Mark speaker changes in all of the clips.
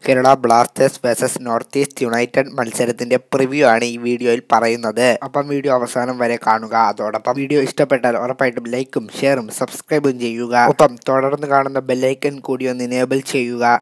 Speaker 1: Kerala Blasters versus North East United മത്സരത്തിന്റെ preview ആണ് ഈ വീഡിയോയിൽ പറയുന്നത് അപ്പം വീഡിയോ അവസാനം വരെ കാണുക അതോടൊപ്പം വീഡിയോ ഇഷ്ടപ്പെട്ടാൽ ഉറപ്പായിട്ടും ലൈക്കും ഷെയറും സബ്സ്ക്രൈബും ചെയ്യുക ഒപ്പം തുടർന്ന് കാണുന്ന ബെല്ലൈക്കൺ കൂടി ഒന്ന് ഇനേബിൾ ചെയ്യുക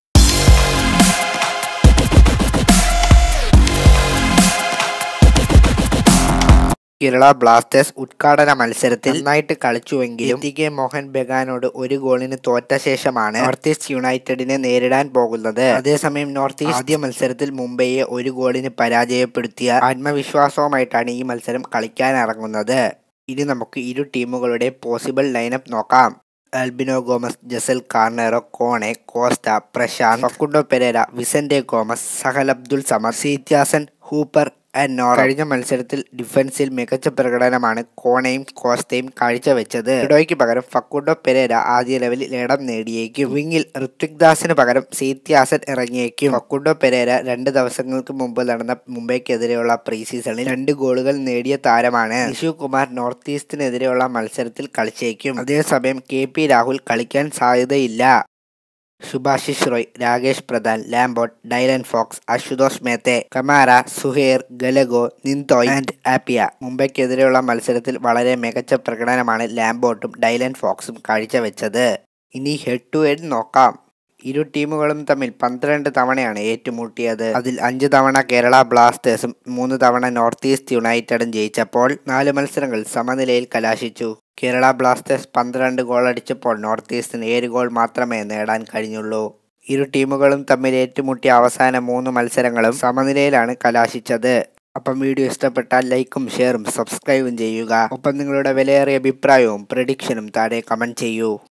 Speaker 1: കേരള ബ്ലാസ്റ്റേഴ്സ് ഉദ്ഘാടന മത്സരത്തിൽ നന്നായിട്ട് കളിച്ചുവെങ്കിലും ടി കെ മോഹൻ ബഗാനോട് ഒരു ഗോളിന് തോറ്റ ശേഷമാണ് നോർത്ത് ഈസ്റ്റ് യുണൈറ്റഡിനെ നേരിടാൻ പോകുന്നത് അതേസമയം നോർത്ത് ഈസ്റ്റ് ആദ്യ മത്സരത്തിൽ മുംബൈയെ ഒരു ഗോളിന് പരാജയപ്പെടുത്തിയ ആത്മവിശ്വാസവുമായിട്ടാണ് ഈ മത്സരം കളിക്കാൻ ഇറങ്ങുന്നത് ഇനി നമുക്ക് ഇരു ടീമുകളുടെ പോസിബിൾ ലൈനപ്പ് നോക്കാം Albino Gomes Jessel Carneiro Kone Costa Prasanth Facundo Pereyra Vicente Gomez Sahal Abdul Samad Seityasen Hooper and നോർ കഴിഞ്ഞ മത്സരത്തിൽ ഡിഫൻസിൽ മികച്ച പ്രകടനമാണ് കോണയും കോസ്റ്റയും കാഴ്ചവെച്ചത് ഇഡോയ്ക്ക് പകരം ഫക്കുണ്ടോ പെരേര ആദ്യ ലെവലിൽ ഇടം നേടിയേക്കും വിങ്ങിൽ ഋത്വിക് ദാസിന് പകരം സീത്യാസൻ ഇറങ്ങിയേക്കും ഫക്കുണ്ടോ പെരേര രണ്ട് ദിവസങ്ങൾക്ക് മുമ്പ് നടന്ന മുംബൈക്കെതിരെയുള്ള പ്രീ സീസണിൽ രണ്ട് ഗോളുകൾ നേടിയ താരമാണ് നിഷു കുമാർ നോർത്ത് ഈസ്റ്റിനെതിരെയുള്ള മത്സരത്തിൽ കളിച്ചേക്കും അതേസമയം കെ പി രാഹുൽ കളിക്കാൻ സാധ്യതയില്ല Subhasish Roy Rakesh Pradhan Lambot Dylan Fox Ashutosh Mehta Camara Suhair Gallego Ninthoi and Appiah മുംബൈക്കെതിരെയുള്ള മത്സരത്തിൽ വളരെ മികച്ച പ്രകടനമാണ് ലാംബോട്ടും ഡൈലൻ ഫോക്സും കാഴ്ചവെച്ചത് ഇനി ഹെഡ് ടു ഹെഡ് നോക്കാം ഇരു ടീമുകളും തമ്മിൽ പന്ത്രണ്ട് തവണയാണ് ഏറ്റുമുട്ടിയത് അതിൽ അഞ്ച് തവണ കേരള ബ്ലാസ്റ്റേഴ്സും മൂന്ന് തവണ നോർത്ത് ഈസ്റ്റ് യുണൈറ്റഡും ജയിച്ചപ്പോൾ നാല് മത്സരങ്ങൾ സമനിലയിൽ കലാശിച്ചു കേരള ബ്ലാസ്റ്റേഴ്സ് പന്ത്രണ്ട് ഗോൾ അടിച്ചപ്പോൾ നോർത്ത് ഈസ്റ്റിന് ഏഴ് ഗോൾ മാത്രമേ നേടാൻ കഴിഞ്ഞുള്ളൂ ഇരു ടീമുകളും തമ്മിൽ ഏറ്റുമുട്ടിയ അവസാന മൂന്ന് മത്സരങ്ങളും സമനിലയിലാണ് കലാശിച്ചത് അപ്പം വീഡിയോ ഇഷ്ടപ്പെട്ടാൽ ലൈക്കും ഷെയറും സബ്സ്ക്രൈബും ചെയ്യുക ഒപ്പം നിങ്ങളുടെ വിലയേറിയ അഭിപ്രായവും പ്രഡിക്ഷനും താഴെ കമൻറ്റ് ചെയ്യൂ